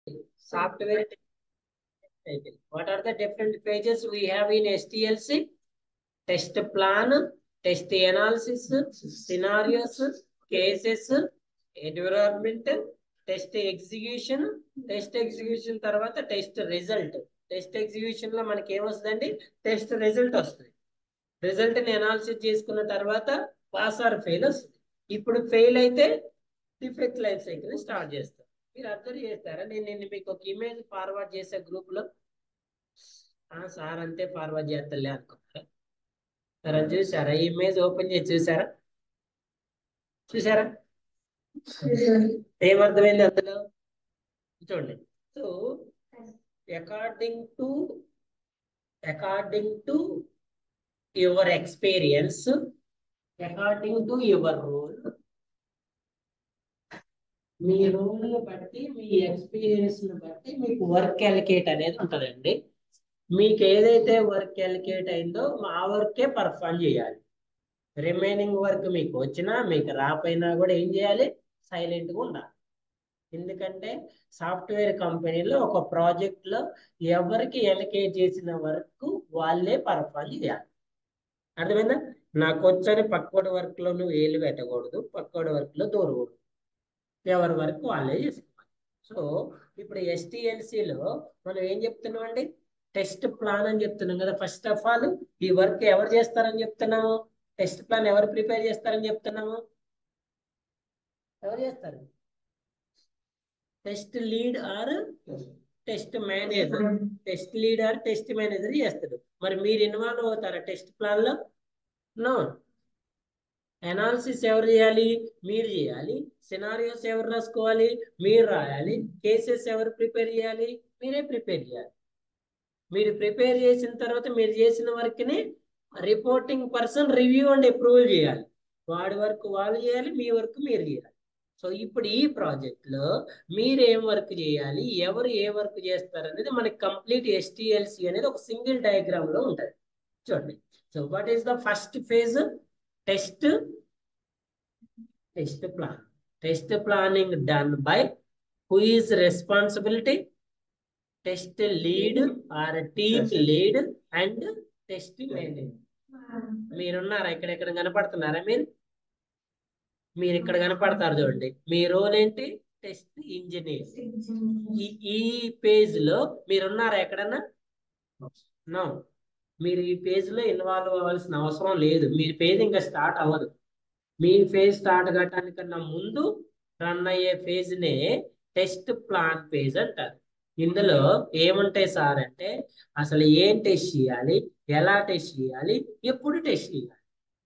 software cycle. What are the different phases we have in STLC? Test plan, test analysis, scenarios, cases, environment, test execution, test execution తర్వాత test result test execution లో మనకి ఏమొస్తుందండి test result వస్తుంది result ని analysis చేసుకున్న తర్వాత pass or fail వస్తుంది ఇప్పుడు ఫెయిల్ అయితే డిఫెక్ట్ లైఫ్ సైకిల్ స్టార్ట్ చేస్తాం మీరు అబ్జర్వ్ చేస్తారా నేను నిన్న మీకు ఒక ఇమేజ్ ఫార్వర్డ్ చేసే గ్రూప్ లో ఆ సార్ అంతే ఫార్వర్డ్ చేస్తలే అనుకున్నారా సరే అది చూసారా ఈ ఇమేజ్ ఓపెన్ చేసి చూసారా చూసారా ఏమర్థమైంది అందులో చూడండి so according to according to your experience according to your role మీ రోల్ బట్టి మీ ఎక్స్పీరియన్స్ ని బట్టి మీకు వర్క్ అలికేట్ అనేది ఉంటుందండి మీకు ఏదైతే వర్క్ అలికేట్ అయిందో ఆ వర్కే పర్ఫామ్ చేయాలి రిమైనింగ్ వర్క్ మీకు వచ్చినా మీకు రాపోయినా కూడా ఏం చేయాలి సైలెంట్ గా ఉండాలి ఎందుకంటే సాఫ్ట్వేర్ కంపెనీలో ఒక ప్రాజెక్ట్ లో ఎవరికి ఎలకేట్ చేసిన వర్క్ వాళ్ళే పర్ఫామ్ చేయాలి అర్థమైందా నాకు వచ్చని పక్కోడి వర్క్ లో నువ్వు ఏలు పెట్టకూడదు పక్కోడి వర్క్ లో దూరకూడదు ఎవరి వర్క్ వాళ్ళే చేసుకోవాలి సో ఇప్పుడు ఎస్టిఎల్సిలో మనం ఏం చెప్తున్నాం అండి టెస్ట్ ప్లాన్ అని చెప్తున్నాం కదా ఫస్ట్ ఆఫ్ ఆల్ ఈ వర్క్ ఎవరు చేస్తారని చెప్తున్నాము టెస్ట్ ప్లాన్ ఎవరు ప్రిపేర్ చేస్తారని చెప్తున్నాము ఎవరు చేస్తారు test lead or test manager test lead or test manager చేస్తాడు మరి మీరు ఇన్వాల్వ్ అవుతారా టెస్ట్ ప్లాన్ లో నో అనాలిసిస్ ఎవరు చేయాలి మీరు చేయాలి సినారియోస్ ఎవరు రాసుకోవాలి మీరు రాయాలి కేసెస్ ఎవరు ప్రిపేర్ చేయాలి మీరే ప్రిపేర్ చేయాలి మీరు ప్రిపేర్ చేసిన తర్వాత మీరు చేసిన వర్క్ ని reporting person review and approval చేయాలి వాడి వర్క్ వాళ్ళు చేయాలి మీ వర్క్ మీరు చేయాలి సో ఇప్పుడు ఈ ప్రాజెక్ట్ లో మీరు ఏం వర్క్ చేయాలి ఎవరు ఏ వర్క్ చేస్తారు అనేది మనకి కంప్లీట్ ఎస్టిఎల్సి అనేది ఒక సింగిల్ డయాగ్రామ్ లో ఉంటుంది చూడండి so what is the first phase test test plan test planning done by who is responsibility test lead or team lead and test manager మీరున్నారా ఇక్కడ ఎక్కడ కనపడుతున్నారా మీరు మీరు ఇక్కడ కనపడతారు చూడండి మీ రోల్ ఏంటి టెస్ట్ ఇంజనీర్ ఈ ఈ పేజ్ లో మీరున్నారా ఎక్కడన్నా నో మీరు ఈ పేజ్ లో ఇన్వాల్వ్ అవ్వాల్సిన అవసరం లేదు మీ పేజ్ ఇంకా స్టార్ట్ అవ్వదు మీ ఫేజ్ స్టార్ట్ కావటానికన్నా ముందు రన్ అయ్యే ఫేజ్ నే టెస్ట్ ప్లాన్ పేజ్ అంటారు ఇందులో ఏముంటాయి సార్ అంటే అసలు ఏం టెస్ట్ చేయాలి ఎలా టెస్ట్ చేయాలి ఎప్పుడు టెస్ట్ చేయాలి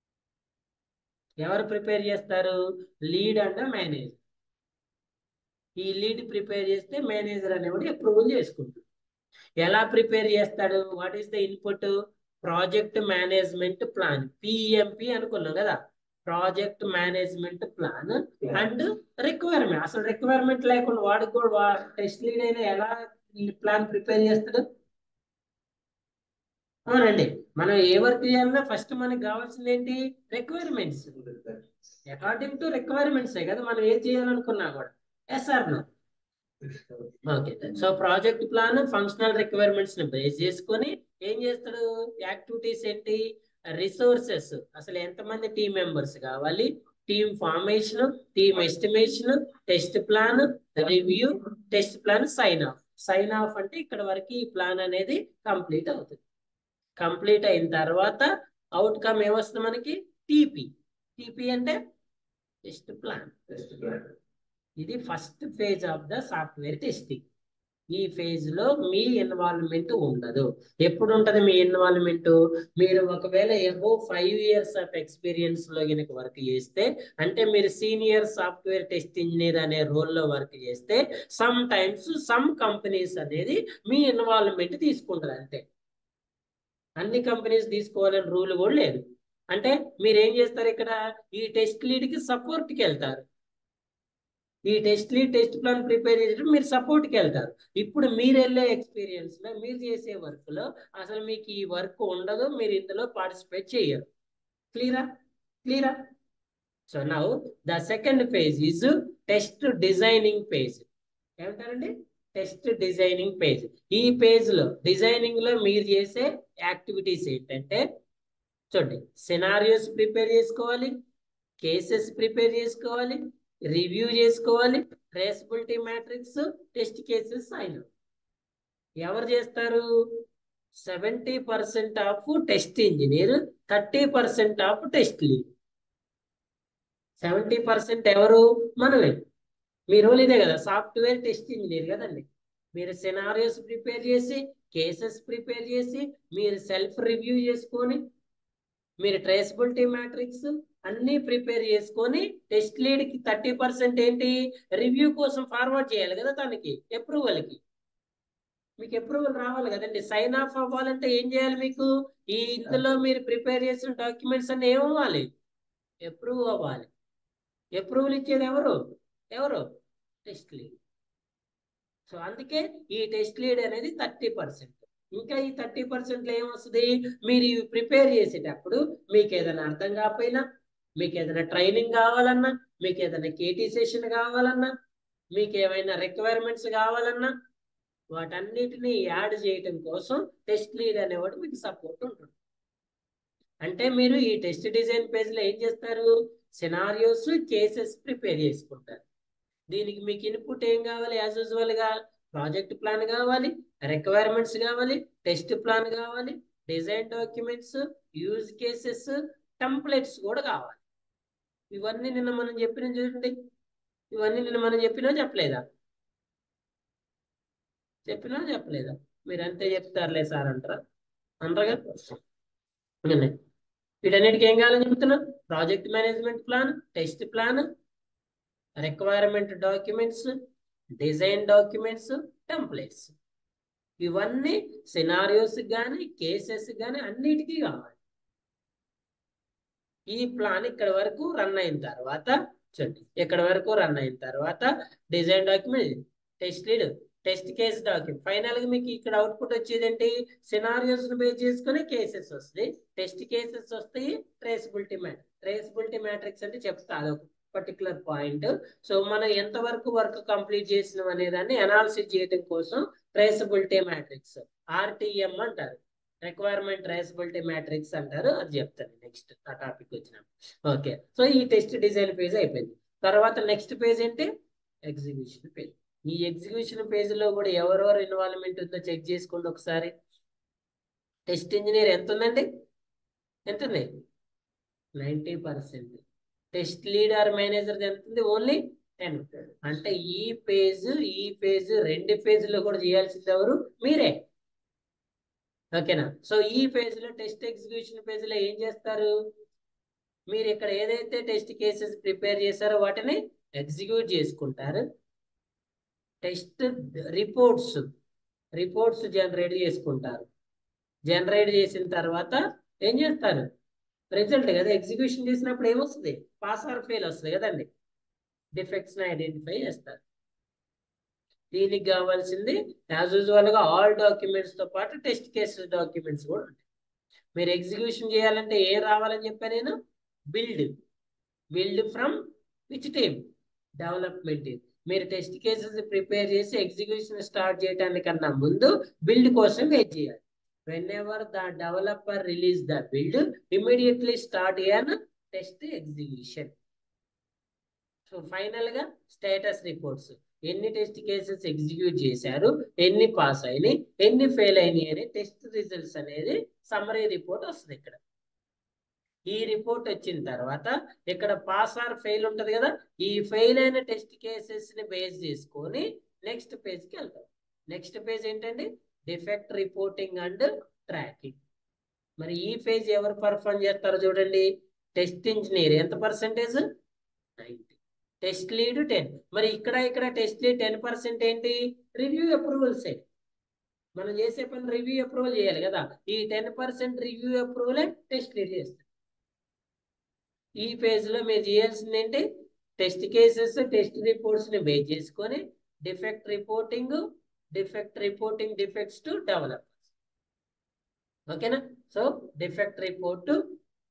ఎవరు ప్రిపేర్ చేస్తారు లీడ్ అండ్ మేనేజర్ ఈ లీడ్ ప్రిపేర్ చేస్తే మేనేజర్ అనేవాడు అప్రూవల్ చేసుకుంటాడు ఎలా ప్రిపేర్ చేస్తాడు what is the input project management plan PMP అనుకున్నాం కదా project management plan and requirement అసలు రిక్వైర్మెంట్ లేకుండా వాడికి కూడా టెస్ట్ లీడ్ అయినా ఎలా ప్లాన్ ప్రిపేర్ చేస్తాడు అవునండి మనం ఏ వర్క్ చేయాలన్నా ఫస్ట్ మనకి కావాల్సింది ఏంటి రిక్వైర్మెంట్స్ అకార్డింగ్ టు రిక్వైర్మెంట్స్ కదా మనం ఏం చేయాలనుకున్నా కూడా SR no okay so project plan functional requirements ని బేస్ చేసుకొని ఏం చేస్తాడు యాక్టివిటీస్ ఏంటి రిసోర్సెస్ అసలు ఎంతమంది టీం మెంబర్స్ కావాలి team formation team estimation test plan review test plan sign off sign off అంటే ఇక్కడ వరకు ఈ ప్లాన్ అనేది కంప్లీట్ అవుతుంది కంప్లీట్ అయిన తర్వాత అవుట్కమ్ ఏమొస్తుంది మనకి టీపీ టీపీ అంటే టెస్ట్ ప్లాన్ ఇది first phase of the software testing ఈ ఫేజ్ లో మీ ఇన్వాల్వ్మెంట్ ఉండదు ఎప్పుడు ఉంటది మీ ఇన్వాల్వ్మెంట్ మీరు ఒకవేళ above five years of experience లో కనుక వర్క్ చేస్తే అంటే మీరు సీనియర్ సాఫ్ట్వేర్ టెస్ట్ ఇంజనీర్ అనే రోల్లో వర్క్ చేస్తే సమ్ టైమ్స్ సమ్ కంపెనీస్ అనేది మీ ఇన్వాల్వ్మెంట్ తీసుకుంటారు అంతే అన్ని కంపెనీస్ తీసుకోవాలని రూల్ కూడా లేదు అంటే మీరు ఏం చేస్తారు ఇక్కడ ఈ టెస్ట్ లీడ్ కి సపోర్ట్ కి వెళ్తారు ఈ test lead test plan prepare చేసేటప్పుడు మీరు సపోర్ట్ కి వెళ్తారు ఇప్పుడు మీరు వెళ్ళే ఎక్స్పీరియన్స్ లో మీరు చేసే వర్క్ లో అసలు మీకు ఈ వర్క్ ఉండదు మీరు ఇందులో పార్టిసిపేట్ చేయరు క్లియరా క్లియరా so now the second phase is test designing phase ఏమంటారండి టెస్ట్ డిజైనింగ్ పేజ్ ఈ పేజ్ లో డిజైనింగ్ లో మీరు చేసే యాక్టివిటీస్ ఏంటంటే చూడండి సినారియోస్ ప్రిపేర్ చేసుకోవాలి కేసెస్ ప్రిపేర్ చేసుకోవాలి రివ్యూ చేసుకోవాలి ట్రేసబిలిటీ మ్యాట్రిక్స్ టెస్ట్ కేసెస్ అయిన ఎవరు చేస్తారు seventy percent of test engineer thirty percent of test lead seventy percent ఎవరు మనమే మీ రోల్ ఇదే కదా సాఫ్ట్వేర్ టెస్ట్ ఇంజనీర్ కదండి మీరు సినారియోస్ ప్రిపేర్ చేసి కేసెస్ ప్రిపేర్ చేసి మీరు సెల్ఫ్ రివ్యూ చేసుకొని మీరు ట్రేసబిలిటీ మ్యాట్రిక్స్ అన్ని ప్రిపేర్ చేసుకొని టెస్ట్ లీడ్ కి థర్టీ పర్సెంట్ ఏంటి రివ్యూ కోసం ఫార్వర్డ్ చేయాలి కదా తనకి అప్రూవల్ కి మీకు అప్రూవల్ రావాలి కదండి సైన్ ఆఫ్ అవ్వాలంటే ఏం చేయాలి మీకు ఈ ఇందులో మీరు ప్రిపేర్ చేసిన డాక్యుమెంట్స్ అన్ని ఏమవ్వాలి అప్రూవ్ అవ్వాలి అప్రూవల్ ఇచ్చేది ఎవరు ఎవరు టెస్ట్ లీడ్ సో అందుకే ఈ టెస్ట్ లీడ్ అనేది థర్టీ పర్సెంట్ ఇంకా ఈ థర్టీ పర్సెంట్ లో ఏమొస్తుంది మీరు ఇవి ప్రిపేర్ చేసేటప్పుడు మీకు ఏదైనా అర్థం కాకపోయినా మీకు ఏదైనా ట్రైనింగ్ కావాలన్నా మీకు ఏదైనా కేటీ సెషన్ కావాలన్నా మీకు ఏమైనా రిక్వైర్మెంట్స్ కావాలన్నా వాటన్నిటిని యాడ్ చేయటం కోసం టెస్ట్ లీడ్ అనేవాడు మీకు సపోర్ట్ ఉంటుంది అంటే మీరు ఈ టెస్ట్ డిజైన్ పేజ్ లో ఏం చేస్తారు సినారియోస్ కేసెస్ ప్రిపేర్ చేసుకుంటారు దీనికి మీకు ఇన్పుట్ ఏం కావాలి యాజ్ యూజువల్ గా ప్రాజెక్ట్ ప్లాన్ కావాలి రిక్వైర్మెంట్స్ కావాలి టెస్ట్ ప్లాన్ కావాలి design documents use cases templates కూడా కావాలి ఇవన్నీ నిన్న మనం చెప్పిన చూడండి ఇవన్నీ నిన్న మనం చెప్పినా చెప్పలేదా చెప్పినా చెప్పలేదా మీరు అంతే చెప్తారులే సార్ అంటారా అంటారుగా నిన్నే. వీటన్నిటికి ఏం కావాలని చెప్తున్నా project management plan test plan requirement documents design documents templates ఇవన్నీ సినారియోస్ కానీ కేసెస్ కానీ అన్నిటికీ కావాలి ఈ ప్లాన్ ఇక్కడ వరకు రన్ అయిన తర్వాత చూడండి ఇక్కడ వరకు రన్ అయిన తర్వాత design document test lead test case document final గా మీకు ఇక్కడ అవుట్పుట్ వచ్చేది ఏంటి సినారియోస్ ను బేస్ చేసుకుని కేసెస్ వస్తాయి టెస్ట్ కేసెస్ వస్తాయి ట్రేసబిలిటీ మ్యాట్రిక్స్ ట్రేసబిలిటీ మ్యాట్రిక్స్ అంటే చెప్తా అదొక పర్టికులర్ పాయింట్ సో మనం ఎంత వరకు వర్క్ కంప్లీట్ చేసినాం అనే దాన్ని అనాలిసిస్ చేయడం కోసం ట్రేసబిలిటీ మ్యాట్రిక్స్ ఆర్టీఎం అంటారు రిక్వైర్మెంట్ ట్రేసబిలిటీ మ్యాట్రిక్స్ అంటారు అది చెప్తాను నెక్స్ట్ ఆ టాపిక్ వచ్చినప్పుడు ఓకే సో ఈ టెస్ట్ డిజైన్ పేజ్ అయిపోయింది తర్వాత నెక్స్ట్ పేజ్ ఏంటి ఎగ్జిక్యూషన్ పేజ్ ఈ ఎగ్జిక్యూషన్ పేజ్ లో కూడా ఎవరెవరు ఇన్వాల్వ్మెంట్ ఉందో చెక్ చేసుకోండి ఒకసారి టెస్ట్ ఇంజనీర్ ఎంత ఉందండి ఎంత ఉంది ninety percent test leader manager ఎంత ఉంది ఓన్లీ టెన్ అంటే ఈ పేజ్ ఈ పేజ్ రెండు పేజీలో కూడా చేయాల్సింది ఎవరు మీరే ఓకేనా సో ఈ పేజ్ లో టెస్ట్ ఎగ్జిక్యూషన్ పేజ్ లో ఏం చేస్తారు మీరు ఇక్కడ ఏదైతే టెస్ట్ కేసెస్ ప్రిపేర్ చేశారో వాటిని ఎగ్జిక్యూట్ చేసుకుంటారు టెస్ట్ రిపోర్ట్స్ రిపోర్ట్స్ జనరేట్ చేసుకుంటారు జనరేట్ చేసిన తర్వాత ఏం చేస్తారు రిజల్ట్ కదా ఎగ్జిక్యూషన్ చేసినప్పుడు ఏమొస్తుంది పాస్ ఆర్ ఫెయిల్ వస్తుంది కదండి డిఫెక్ట్స్ ని ఐడెంటిఫై చేస్తారు దీనికి కావాల్సింది యాజ్ యూజువల్ గా ఆల్ డాక్యుమెంట్స్ తో పాటు టెస్ట్ కేసెస్ డాక్యుమెంట్స్ కూడా ఉంటాయి మీరు ఎగ్జిక్యూషన్ చేయాలంటే ఏం రావాలని చెప్పా నేను build build from which team development team మీరు టెస్ట్ కేసెస్ ప్రిపేర్ చేసి ఎగ్జిక్యూషన్ స్టార్ట్ చేయడానికన్నా ముందు బిల్డ్ కోసం వెయిట్ చేయాలి whenever the developer release the build immediately start on test execution so final గా స్టేటస్ రిపోర్ట్స్ ఎన్ని టెస్ట్ కేసెస్ ఎగ్జిక్యూట్ చేశారు ఎన్ని పాస్ అయినాయి ఎన్ని ఫెయిల్ అయినాయి అని టెస్ట్ రిజల్ట్స్ అనేది సమరీ రిపోర్ట్ వస్తుంది ఇక్కడ ఈ రిపోర్ట్ వచ్చిన తర్వాత ఇక్కడ పాస్ ఆర్ ఫెయిల్ ఉంటది కదా ఈ ఫెయిల్ అయిన టెస్ట్ కేసెస్ ని బేస్ చేసుకొని నెక్స్ట్ పేజ్ కి వెళ్తాం నెక్స్ట్ పేజ్ ఏంటండి డిఫెక్ట్ రిపోర్టింగ్ అండ్ ట్రాకింగ్ మరి ఈ పేజ్ ఎవరు పర్ఫామ్ చేస్తారో చూడండి టెస్ట్ ఇంజనీర్ ఎంత percentage ninety test lead ten మరి ఇక్కడ ఇక్కడ టెస్ట్ లీడ్ టెన్ పర్సెంట్ ఏంటి రివ్యూ అప్రూవల్స్ మనం చేసే పని రివ్యూ అప్రూవల్ చేయాలి కదా ఈ టెన్ పర్సెంట్ రివ్యూ అప్రూవలే టెస్ట్ లీడ్ చేస్తారు ఈ పేజ్ లో మీరు చేయాల్సింది ఏంటి టెస్ట్ కేసెస్ టెస్ట్ రిపోర్ట్స్ ని బేస్ చేసుకొని defect reporting defect reporting defects to developers ఓకేనా సో డిఫెక్ట్ రిపోర్ట్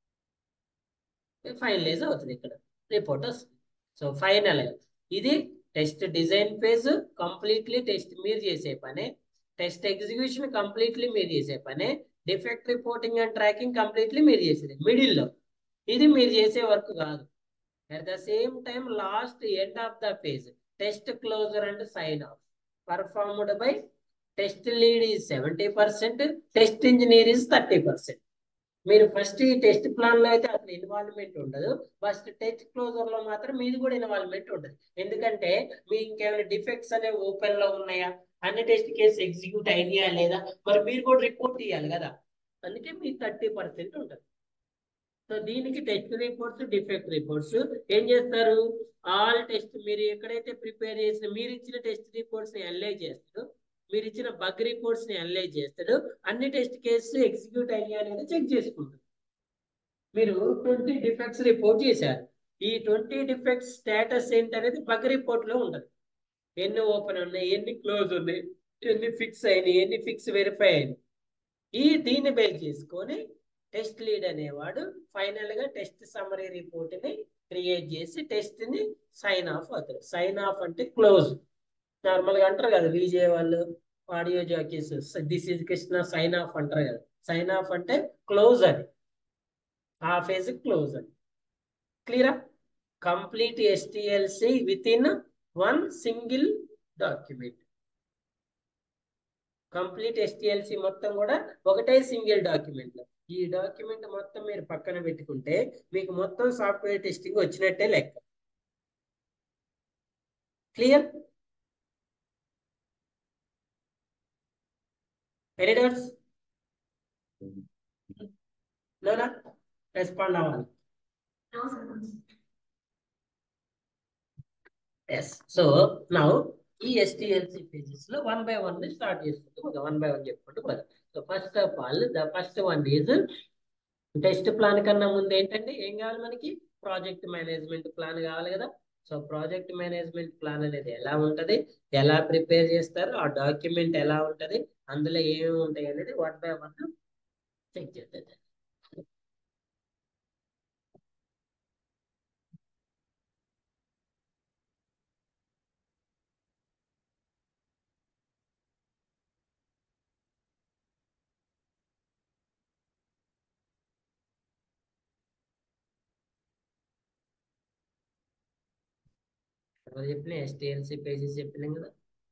ఫైనలైజ్ అవుతుంది ఇక్కడ రిపోర్ట్ వస్తుంది సో ఫైనల్ ఇది test design phase completely test మీరు చేసే పనే టెస్ట్ ఎగ్జిక్యూషన్ కంప్లీట్లీ మీరు చేసే పనే defect reporting and tracking completely మీరు చేసేది మిడిల్లో ఇది మీరు చేసే వర్క్ కాదు at the same time last end of the phase test closure and sign off performed by test lead is seventy percent test engineer is thirty percent మీరు first ఈ test plan లో అయితే అసలు ఇన్వాల్వ్మెంట్ ఉండదు first test closure లో మాత్రం మీది కూడా ఇన్వాల్వ్మెంట్ ఉండదు ఎందుకంటే మీ ఇంకేమైనా డిఫెక్ట్స్ అనేవి ఓపెన్ లో ఉన్నాయా అన్ని టెస్ట్ కేసు ఎగ్జిక్యూట్ అయినాయా లేదా మరి మీరు కూడా రిపోర్ట్ ఇవ్వాలి కదా అందుకే మీ థర్టీ పర్సెంట్ ఉంటుంది సో దీనికి టెస్ట్ రిపోర్ట్స్ డిఫెక్ట్ రిపోర్ట్స్ ఏం చేస్తారు ఆల్ టెస్ట్ మీరు ఎక్కడైతే ప్రిపేర్ చేసిన మీరు ఇచ్చిన టెస్ట్ రిపోర్ట్స్ ని అనలైజ్ చేస్తారు మీరు ఇచ్చిన బగ్ రిపోర్ట్స్ ని అనలైజ్ చేస్తాడు అన్ని టెస్ట్ కేసెస్ ఎగ్జిక్యూట్ అయ్యాయి అనేది చెక్ చేసుకుంటారు మీరు ట్వంటీ డిఫెక్ట్స్ రిపోర్ట్ చేశారు ఈ ట్వంటీ డిఫెక్ట్స్ స్టేటస్ ఏంటనేది బగ్ రిపోర్ట్ లో ఉంటది ఎన్ని ఓపెన్ ఉన్నాయి ఎన్ని క్లోజ్ ఉన్నాయి ఎన్ని ఫిక్స్ అయినాయి ఎన్ని ఫిక్స్ వెరిఫై అయినాయి ఈ దీన్ని బేస్ చేసుకొని టెస్ట్ లీడ్ అనేవాడు ఫైనల్ గా టెస్ట్ సమరీ రిపోర్ట్ ని క్రియేట్ చేసి టెస్ట్ ని సైన్ ఆఫ్ అవుతాడు సైన్ ఆఫ్ అంటే క్లోజ్ నార్మల్ గా అంటారు కదా విజే వాళ్ళు audio jockeys this is Krishna sign off అంటారు కదా సైన్ ఆఫ్ అంటే క్లోజ్ అని ఆ ఫేజ్ క్లోజ్ అని క్లియరా complete STLC within one single document complete STLC మొత్తం కూడా ఒకటే సింగిల్ డాక్యుమెంట్ లో ఈ డాక్యుమెంట్ మొత్తం మీరు పక్కన పెట్టుకుంటే మీకు మొత్తం సాఫ్ట్వేర్ టెస్టింగ్ వచ్చినట్టే లెక్క క్లియర్ ఎనీ డౌట్స్ నోనా రెస్పాండ్ అవ్వాలి ఎస్ సో నౌ ఈ ఎస్టిఎల్సి పేజెస్ లో వన్ బై వన్ స్టార్ట్ చేసుకుంటూ పోదాం వన్ బై వన్ చెప్పుకుంటూ పోదాం so first of all the first one is test plan కన్నా ముందు ఏంటంటే ఏం కావాలి మనకి ప్రాజెక్ట్ మేనేజ్మెంట్ ప్లాన్ కావాలి కదా సో ప్రాజెక్ట్ మేనేజ్మెంట్ ప్లాన్ అనేది ఎలా ఉంటది ఎలా ప్రిపేర్ చేస్తారు ఆ డాక్యుమెంట్ ఎలా ఉంటది అందులో ఏమేమి ఉంటాయి అనేది వన్ బై వన్ చెక్ చేద్దాం ఎవరు చెప్పిన ఎస్టిఎల్సి పేజెస్ చెప్పినాం కదా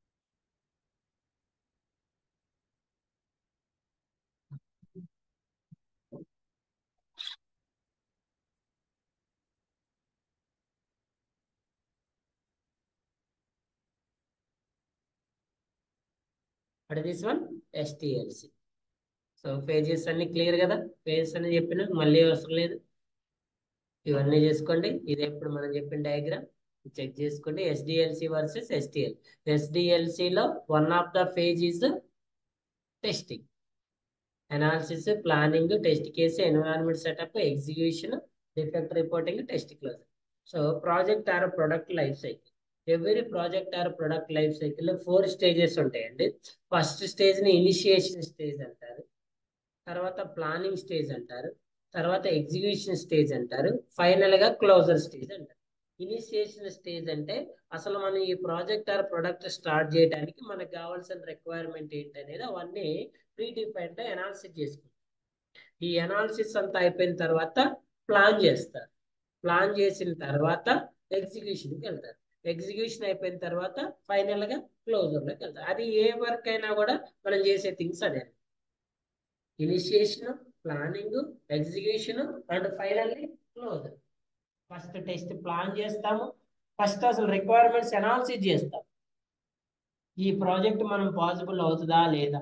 at this one STLC so phases అన్ని క్లియర్ కదా పేజెస్ అన్ని చెప్పిన మళ్ళీ అవసరం లేదు ఇవన్నీ చేసుకోండి ఇది ఎప్పుడు మనం చెప్పిన డయాగ్రామ్ చెక్ చేసుకోండి ఎస్డిఎల్సి వర్సెస్ ఎస్టిఎల్ ఎస్డిఎల్సిలో one of the phase is testing analysis planning test case environment setup execution defect reporting test close so project or product life cycle every project or product life cycle four stages ఉంటాయండి first stage ని initiation stage అంటారు తర్వాత planning stage అంటారు తర్వాత execution stage అంటారు final గా closure stage అంటారు initiation stage అంటే అసలు మనం ఈ ప్రాజెక్ట్ ఆర్ ప్రొడక్ట్ స్టార్ట్ చేయడానికి మనకు కావాల్సిన రిక్వైర్మెంట్ ఏంటి అనేది అవన్నీ ప్రీ డిఫైన్డ్ అనాలిసిస్ చేసుకుంటాం ఈ అనాలిసిస్ అంతా అయిపోయిన తర్వాత ప్లాన్ చేస్తారు ప్లాన్ చేసిన తర్వాత ఎగ్జిక్యూషన్కి వెళ్తారు ఎగ్జిక్యూషన్ అయిపోయిన తర్వాత ఫైనల్ గా క్లోజర్లోకి వెళ్తారు అది ఏ వర్క్ అయినా కూడా మనం చేసే థింగ్స్ అదే initiation planning execution and finally closure first test plan చేస్తాము ఫస్ట్ అసలు రిక్వైర్మెంట్స్ అనాలిసిస్ చేస్తాం ఈ ప్రాజెక్ట్ మనం పాసిబుల్ అవుతుందా లేదా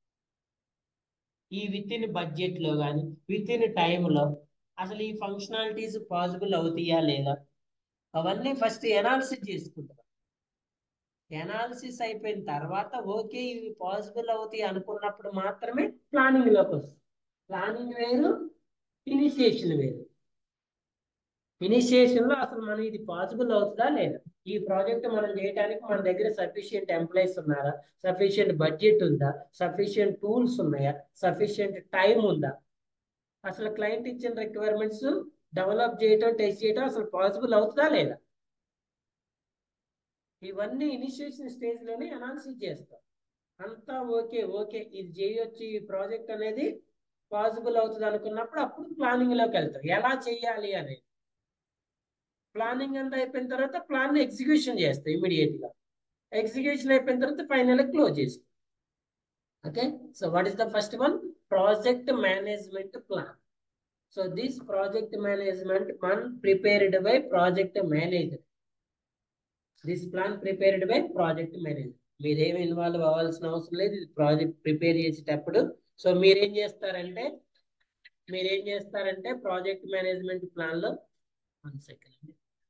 ఈ విత్ ఇన్ బడ్జెట్ లో కానీ విత్ ఇన్ టైంలో అసలు ఈ ఫంక్షనాలిటీస్ పాసిబుల్ అవుతాయా లేదా అవన్నీ ఫస్ట్ ఎనాలిసిస్ చేసుకుంటాం ఎనాలిసిస్ అయిపోయిన తర్వాత ఓకే ఇవి పాసిబుల్ అవుతాయి అనుకున్నప్పుడు మాత్రమే ప్లానింగ్ లోకి వస్తుంది ప్లానింగ్ వేరు ఇనిషియేషన్ వేరు ఇనిషియేషన్ లో అసలు మనం ఇది పాసిబుల్ అవుతుందా లేదా ఈ ప్రాజెక్ట్ మనం చేయడానికి మన దగ్గర సఫిషియంట్ ఎంప్లాయీస్ ఉన్నారా సఫిషియంట్ బడ్జెట్ ఉందా సఫిషియంట్ టూల్స్ ఉన్నాయా సఫిషియంట్ టైం ఉందా అసలు క్లయింట్ ఇచ్చిన రిక్వైర్మెంట్స్ డెవలప్ చేయటం టెస్ట్ చేయటం అసలు పాసిబుల్ అవుతుందా లేదా ఇవన్నీ ఇనిషియేషన్ స్టేజ్ లోనే అనాలిసిస్ చేస్తాం అంతా ఓకే ఓకే ఇది చేయొచ్చు ఈ ప్రాజెక్ట్ అనేది పాసిబుల్ అవుతుంది అనుకున్నప్పుడు అప్పుడు ప్లానింగ్ లోకి వెళ్తాం ఎలా చేయాలి అనేది ప్లానింగ్ అంతా అయిపోయిన తర్వాత ప్లాన్ ఎగ్జిక్యూషన్ చేస్తాం ఇమీడియట్ గా ఎగ్జిక్యూషన్ అయిపోయిన తర్వాత ఫైనల్ క్లోజ్ చేస్తాం okay so what is the first one project management plan so this project management one prepared by project manager this plan prepared by project manager మీరేమి involve అవ్వాల్సిన అవసరం లేదు ఇది ప్రాజెక్ట్ ప్రిపేర్ చేసేటప్పుడు so మీరేం చేస్తారంటే మీరేం చేస్తారంటే ప్రాజెక్ట్ మేనేజ్మెంట్ ప్లాన్ లో one second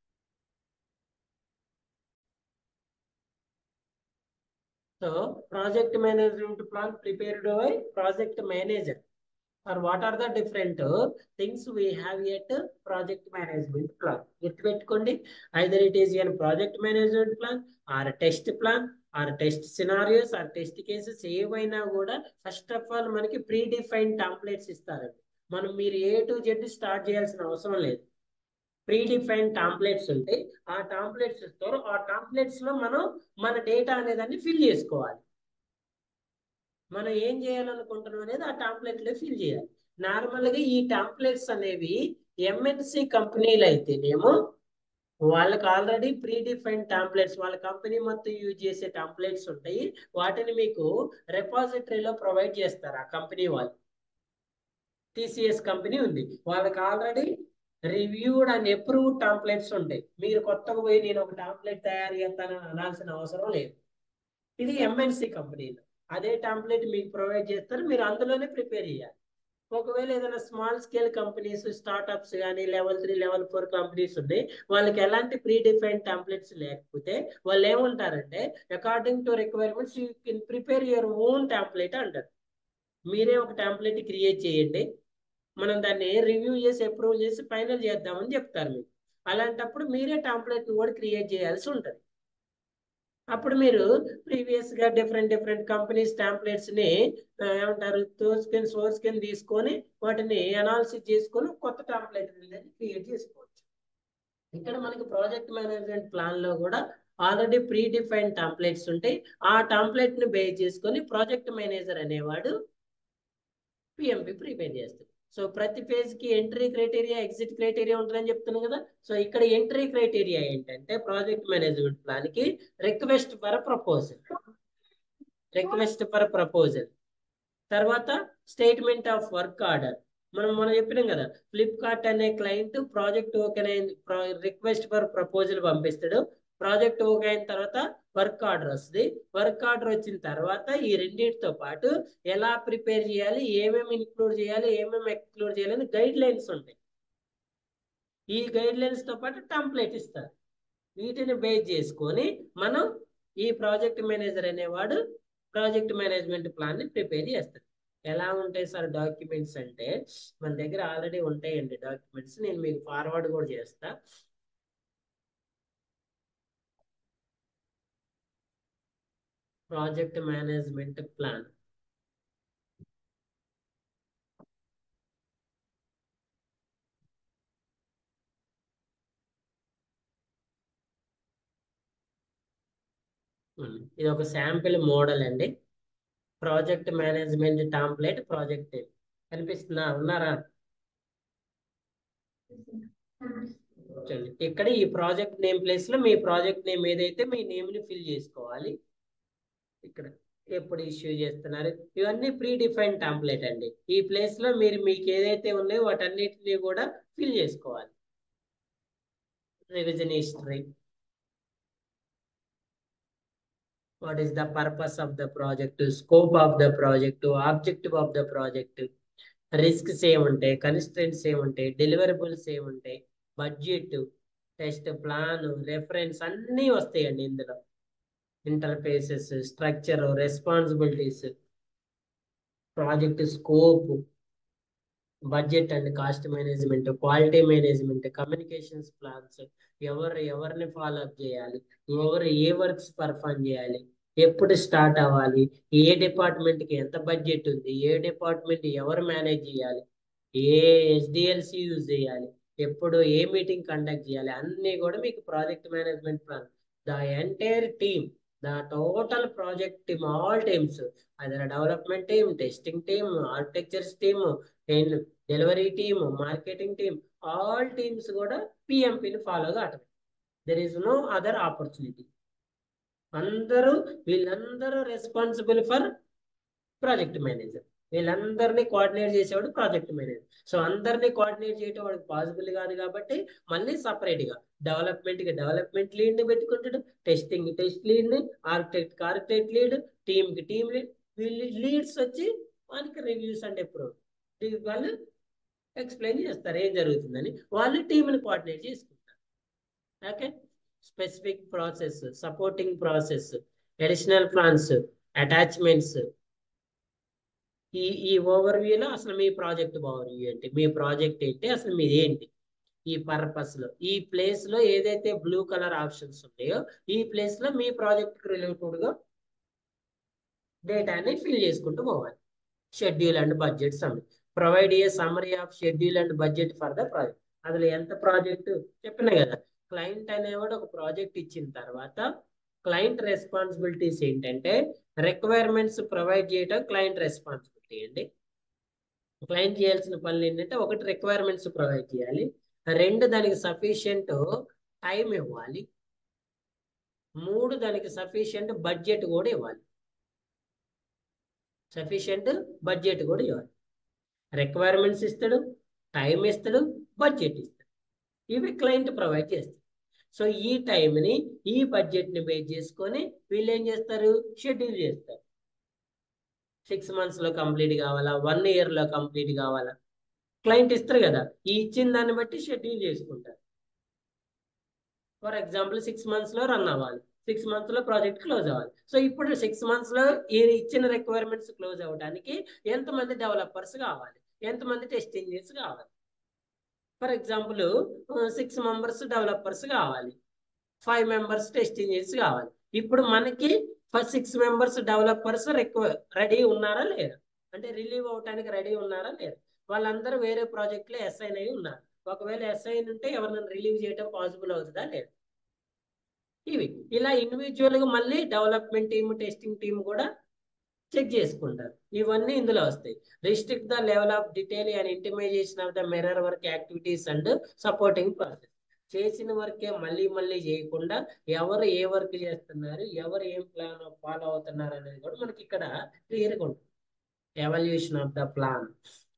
so project management plan prepared by project manager or what are the different uh, things we have yet uh, project management plan గుర్తుపెట్టుకోండి either it is a project management plan or a test plan or test scenarios or test cases ఏవైనా కూడా first of all మనకి pre define templates ఇస్తారండి మనం మీరు A to Z start చేయాల్సిన అవసరం లేదు ప్రీ డిఫైన్ టాంప్లెట్స్ ఉంటాయి ఆ టాంప్లెట్స్ ఇస్తారు ఆ టాంప్లెట్స్ లో మనం మన డేటా అనేదాన్ని ఫిల్ చేసుకోవాలి మనం ఏం చేయాలనుకుంటున్నాం అనేది ఆ టాంప్లెట్ లో ఫిల్ చేయాలి నార్మల్ గా ఈ టాంప్లెట్స్ అనేవి ఎంఎన్సి కంపెనీలు అయితేనేమో వాళ్ళకి ఆల్రెడీ ప్రీ డిఫైన్ టాంప్లెట్స్ వాళ్ళ కంపెనీ మొత్తం యూజ్ చేసే టాంప్లెట్స్ ఉంటాయి వాటిని మీకు రెపాజిటరీలో ప్రొవైడ్ చేస్తారు ఆ కంపెనీ వాళ్ళు టీసీఎస్ కంపెనీ ఉంది వాళ్ళకి already reviewed and approved templates ఉంటాయి మీరు కొత్తగా పోయి నేను ఒక టాంప్లెట్ తయారు చేస్తానని అనాల్సిన అవసరం లేదు ఇది ఎంఎన్సి కంపెనీలో అదే టాంప్లెట్ మీకు ప్రొవైడ్ చేస్తారు మీరు అందులోనే ప్రిపేర్ చేయాలి ఒకవేళ ఏదైనా స్మాల్ స్కేల్ కంపెనీస్ స్టార్ట్అప్స్ కానీ level three level four companies ఉన్నాయి వాళ్ళకి ఎలాంటి ప్రీ డిఫైన్ టాంప్లెట్స్ లేకపోతే వాళ్ళు ఏమంటారంటే according to requirements you can prepare your own template అంటారు మీరే ఒక టాంప్లెట్ క్రియేట్ చేయండి మనం దాన్ని రివ్యూ చేసి అప్రూవ్ చేసి ఫైనల్ చేద్దామని చెప్తారు మీకు అలాంటప్పుడు మీరే టాంప్లెట్ కూడా క్రియేట్ చేయాల్సి ఉంటుంది అప్పుడు మీరు ప్రీవియస్ గా డిఫరెంట్ డిఫరెంట్ కంపెనీస్ టాంప్లెట్స్ ని ఏమంటారు తోసుకొని సోర్స్కొని తీసుకొని వాటిని అనాలిసిస్ చేసుకొని కొత్త టాంప్లెట్ క్రియేట్ చేసుకోవచ్చు ఇక్కడ మనకి ప్రాజెక్ట్ మేనేజ్మెంట్ ప్లాన్ లో కూడా ఆల్రెడీ ప్రీ డిఫైన్ టాంప్లెట్స్ ఉంటాయి ఆ టాంప్లెట్ ని బేస్ చేసుకొని ప్రాజెక్ట్ మేనేజర్ అనేవాడు పిఎంపి ప్రిపేర్ చేస్తాడు సో ప్రతి ఫేజ్ కి ఎంట్రీ క్రైటీరియా ఎగ్జిట్ క్రైటీరియా ఉంటుందని చెప్తున్నాను కదా సో ఇక్కడ ఎంట్రీ క్రైటీరియా ఏంటంటే ప్రాజెక్ట్ మేనేజ్మెంట్ ప్లాన్ కి request for proposal request for proposal తర్వాత స్టేట్మెంట్ ఆఫ్ వర్క్ ఆర్డర్ మనం మనం చెప్పినాం కదా ఫ్లిప్కార్ట్ అనే client project okay request for proposal పంపిస్తాడు ప్రాజెక్ట్ ఓకే అయిన తర్వాత వర్క్ ఆర్డర్ వస్తుంది వర్క్ ఆర్డర్ వచ్చిన తర్వాత ఈ రెండింటితో పాటు ఎలా ప్రిపేర్ చేయాలి ఏమేమి ఇన్క్లూడ్ చేయాలి ఏమేమి ఎక్స్క్లూడ్ చేయాలి అని గైడ్ లైన్స్ ఉంటాయి ఈ గైడ్ లైన్స్ తో పాటు టెంప్లెట్ ఇస్తారు వీటిని బేస్ చేసుకొని మనం ఈ ప్రాజెక్ట్ మేనేజర్ అనేవాడు ప్రాజెక్ట్ మేనేజ్మెంట్ ప్లాన్ ని ప్రిపేర్ చేస్తాడు ఎలా ఉంటాయి సార్ డాక్యుమెంట్స్ అంటే మన దగ్గర ఆల్రెడీ ఉంటాయండి డాక్యుమెంట్స్ నేను మీకు ఫార్వర్డ్ కూడా చేస్తా ప్రాజెక్ట్ మేనేజ్మెంట్ ప్లాన్ ఇది ఒక శాంపిల్ మోడల్ అండి ప్రాజెక్ట్ మేనేజ్మెంట్ టాంప్లెట్ ప్రాజెక్ట్ కనిపిస్తుందా ఉన్నారా చూడండి ఇక్కడ ఈ ప్రాజెక్ట్ నేమ్ ప్లేస్ లో మీ ప్రాజెక్ట్ నేమ్ ఏదైతే మీ నేమ్ ని ఫిల్ చేసుకోవాలి ఇక్కడ ఎప్పుడు ఇష్యూ చేస్తున్నారు ఇవన్నీ ప్రీ డిఫైన్ టాంప్లెట్ అండి ఈ ప్లేస్ లో మీరు మీకు ఏదైతే ఉన్నాయో వాటన్నిటిని కూడా ఫిల్ చేసుకోవాలి revision history what is the purpose of the project scope of the project objective of the project risks ఏముంటాయి కన్స్టెంట్స్ ఏముంటాయి డెలివరబుల్స్ ఏముంటాయి బడ్జెట్ టెస్ట్ ప్లాన్ రెఫరెన్స్ అన్నీ వస్తాయండి ఇందులో interfaces structure responsibilities project scope budget and cost management quality management communications plans ఎవరు ఎవరిని follow up చేయాలి ఎవరు ఏ వర్క్స్ పర్ఫామ్ చేయాలి ఎప్పుడు స్టార్ట్ అవ్వాలి ఏ డిపార్ట్మెంట్ కి ఎంత బడ్జెట్ ఉంది ఏ డిపార్ట్మెంట్ ఎవరు మేనేజ్ చేయాలి ఏ ఎస్డిఎల్సి యూజ్ చేయాలి ఎప్పుడు ఏ మీటింగ్ కండక్ట్ చేయాలి అన్నీ కూడా మీకు project management plan the entire team, the total project team, all teams, either a development team, testing team, architecture team, and delivery team, marketing team, all teams కూడా పిఎంపిని follow కావటం there is no other opportunity అందరూ వీళ్ళందరూ responsible for project manager వీళ్ళందరినీ coordinate చేసేవాడు project manager so అందరినీ coordinate చేయడం వాడికి పాసిబుల్ కాదు కాబట్టి మళ్ళీ సపరేట్ గా డెవలప్మెంట్ కి డెవలప్మెంట్ లీడ్ ని పెట్టుకుంటాడు టెస్టింగ్ టెస్ట్ లీడ్ ని ఆర్కిటెక్ట్ కి ఆర్కిటెక్ట్ లీడ్ టీమ్ కి టీమ్ లీడ్ వీళ్ళు లీడ్స్ వచ్చి వానికి రివ్యూస్ అండ్ ఎప్పుడు వాళ్ళు ఎక్స్ప్లెయిన్ చేస్తారు ఏం జరుగుతుందని వాళ్ళు టీంని కోఆర్డినేట్ చేసుకుంటారు okay specific process supporting process additional plans attachments ఈ ఈ ఓవర్ వ్యూలో అసలు మీ ప్రాజెక్ట్ ఓవర్ వ్యూ ఏంటి మీ ప్రాజెక్ట్ ఏంటి అసలు మీది ఏంటి ఈ పర్పస్ లో ఈ ప్లేస్ లో ఏదైతే బ్లూ కలర్ ఆప్షన్స్ ఉన్నాయో ఈ ప్లేస్ లో మీ ప్రాజెక్ట్ రిలేటెడ్ గా డేటాని ఫిల్ చేసుకుంటూ పోవాలి schedule and budget some provide a summary of schedule and budget for the project అందులో ఎంత ప్రాజెక్ట్ చెప్పినా కదా క్లయింట్ అనేవాడు ఒక ప్రాజెక్ట్ ఇచ్చిన తర్వాత క్లయింట్ రెస్పాన్సిబిలిటీస్ ఏంటంటే రిక్వైర్మెంట్స్ ప్రొవైడ్ చేయడం క్లయింట్ రెస్పాన్సిబిలిటీ అండి క్లయింట్ చేయాల్సిన పనులు ఏంటంటే ఒకటి రిక్వైర్మెంట్స్ ప్రొవైడ్ చేయాలి రెండు దానికి సఫిషియంట్ టైం ఇవ్వాలి మూడు దానికి సఫిషియంట్ బడ్జెట్ కూడా ఇవ్వాలి సఫిషియంట్ బడ్జెట్ కూడా ఇవ్వాలి రిక్వైర్మెంట్స్ ఇస్తాడు టైం ఇస్తాడు బడ్జెట్ ఇస్తాడు ఇవి క్లయింట్ ప్రొవైడ్ చేస్తాడు సో ఈ టైంని ఈ బడ్జెట్ని బేస్ చేసుకొని వీళ్ళు ఏం చేస్తారు షెడ్యూల్ చేస్తారు సిక్స్ మంత్స్లో కంప్లీట్ కావాలా వన్ ఇయర్లో కంప్లీట్ కావాలా క్లయింట్ ఇస్తారు కదా ఈ ఇచ్చిన దాన్ని బట్టి షెడ్యూల్ చేసుకుంటారు ఫర్ ఎగ్జాంపుల్ సిక్స్ మంత్స్లో రన్ అవ్వాలి సిక్స్ మంత్స్లో ప్రాజెక్ట్ క్లోజ్ అవ్వాలి సో ఇప్పుడు సిక్స్ మంత్స్లో ఈ ఇచ్చిన రిక్వైర్మెంట్స్ క్లోజ్ అవ్వడానికి ఎంతమంది డెవలపర్స్ కావాలి ఎంతమంది టెస్ట్ ఇంజనీర్స్ కావాలి for example six members developers కావాలి ఫైవ్ మెంబర్స్ టెస్ట్ ఇంజనీర్స్ కావాలి ఇప్పుడు మనకి first six members developers ready ఉన్నారా లేరా అంటే రిలీవ్ అవడానికి రెడీ ఉన్నారా లేరా వాళ్ళందరూ వేరే ప్రాజెక్ట్లో ఎస్ఐన్ అయి ఉన్నారు ఒకవేళ ఎస్ఐన్ ఉంటే ఎవరినైనా రిలీవ్ చేయడం పాసిబుల్ అవుతుందా లేదా ఇవి ఇలా ఇండివిజువల్ గా మళ్ళీ డెవలప్మెంట్ టీమ్ టెస్టింగ్ టీమ్ కూడా చెక్ చేసుకుంటారు ఇవన్నీ ఇందులో వస్తాయి restrict the level of detail and itemization of the mirror work activities and supporting process చేసిన వర్కే మళ్ళీ మళ్ళీ చేయకుండా ఎవరు ఏ వర్క్ చేస్తున్నారు ఎవరు ఏం ప్లాన్ ఫాలో అవుతున్నారు అనేది కూడా మనకి ఇక్కడ క్లియర్గా ఉంటుంది evolution of the plan